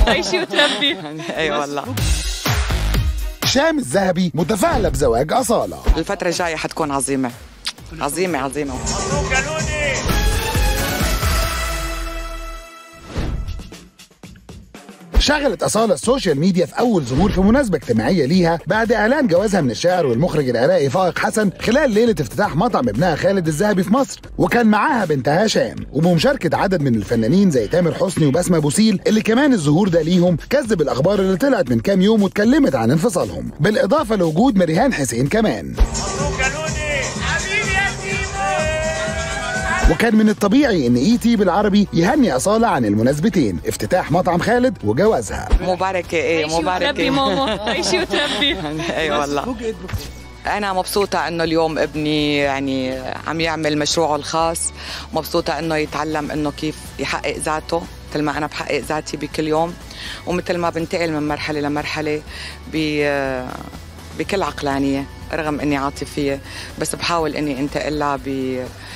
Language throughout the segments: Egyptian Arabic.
تعيشي وتربي اي والله شام الذهبي متفائلة بزواج أصالة الفترة الجاية حتكون عظيمة عظيمة عظيمة شغلت أصالة السوشيال ميديا في أول ظهور في مناسبة اجتماعية ليها بعد إعلان جوازها من الشاعر والمخرج العراقي فائق حسن خلال ليلة افتتاح مطعم ابنها خالد الذهبي في مصر وكان معاها بنتها شام وبمشاركة عدد من الفنانين زي تامر حسني وبسمة بوسيل اللي كمان الظهور ده ليهم كذب الأخبار اللي طلعت من كام يوم واتكلمت عن انفصالهم بالإضافة لوجود مريهان حسين كمان وكان من الطبيعي ان اي تي بالعربي يهني اصاله عن المناسبتين افتتاح مطعم خالد وجوازها مباركة ايه تعيشي وتربي مباركة ماما تعيشي وتربي اي والله انا مبسوطة انه اليوم ابني يعني عم يعمل مشروعه الخاص مبسوطة انه يتعلم انه كيف يحقق ذاته مثل ما انا بحقق ذاتي بكل يوم ومثل ما بنتقل من مرحلة لمرحلة ب بكل عقلانية رغم اني عاطفية بس بحاول اني انتقلها ب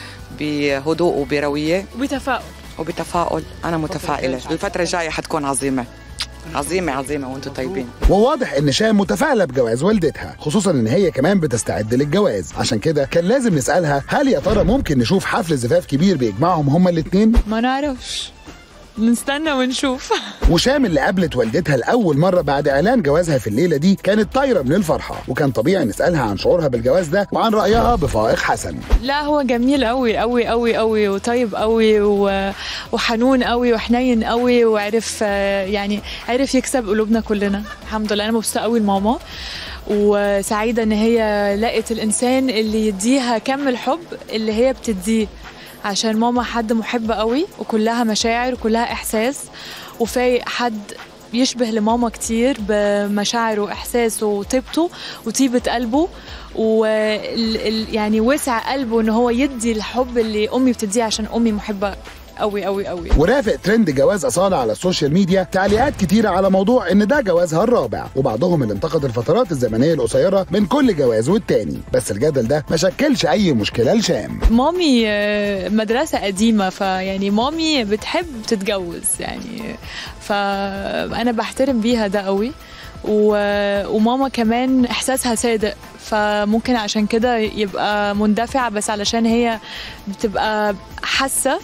بهدوء وبروية وبتفاؤل وبتفاؤل انا متفائلة الفترة الجاية حتكون عظيمة عظيمة عظيمة وانتم طيبين وواضح ان شام متفائله بجواز والدتها خصوصا ان هي كمان بتستعد للجواز عشان كده كان لازم نسالها هل يا ترى ممكن نشوف حفل زفاف كبير بيجمعهم هما الاثنين ما نعرفش نستنى ونشوف وشام اللي قابلت والدتها لاول مره بعد اعلان جوازها في الليله دي كانت طايره من الفرحه وكان طبيعي نسالها عن شعورها بالجواز ده وعن رايها بفائق حسن لا هو جميل قوي قوي قوي قوي وطيب قوي و... وحنون قوي وحنين قوي وعرف آه، يعني عرف يكسب قلوبنا كلنا الحمد لله انا مبسوطه قوي لماما وسعيده ان هي لقت الانسان اللي يديها كم الحب اللي هي بتديه عشان ماما حد محب قوي وكلها مشاعر وكلها احساس وفايق حد يشبه لماما كتير بمشاعره واحساسه وطيبته وطيبه قلبه وال ال- يعني وسع قلبه ان هو يدي الحب اللي امي بتديه عشان امي محبه قوي قوي قوي ورافق ترند جواز أصالة على السوشيال ميديا تعليقات كتيرة على موضوع إن ده جوازها الرابع وبعضهم اللي انتقد الفترات الزمنية القصيرة من كل جواز والتاني بس الجدل ده ما شكلش أي مشكلة لشام مامي آه، مدرسة قديمة فيعني مامي بتحب تتجوز يعني فأنا بحترم بيها ده قوي و- وماما كمان إحساسها صادق فممكن عشان كده يبقى مندفع بس علشان هي بتبقى حاسة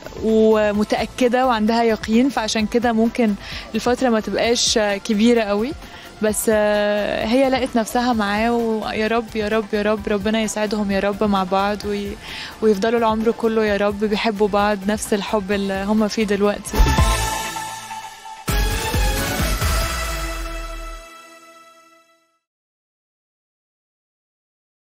ومتأكدة وعندها يقين فعشان كده ممكن الفترة ما تبقاش كبيرة قوي بس آه، هي لقت نفسها معاه ويا رب يا رب يا رب ربنا يسعدهم يا رب مع بعض وي... ويفضلوا العمر كله يا رب بيحبوا بعض نفس الحب اللي هم فيه دلوقتي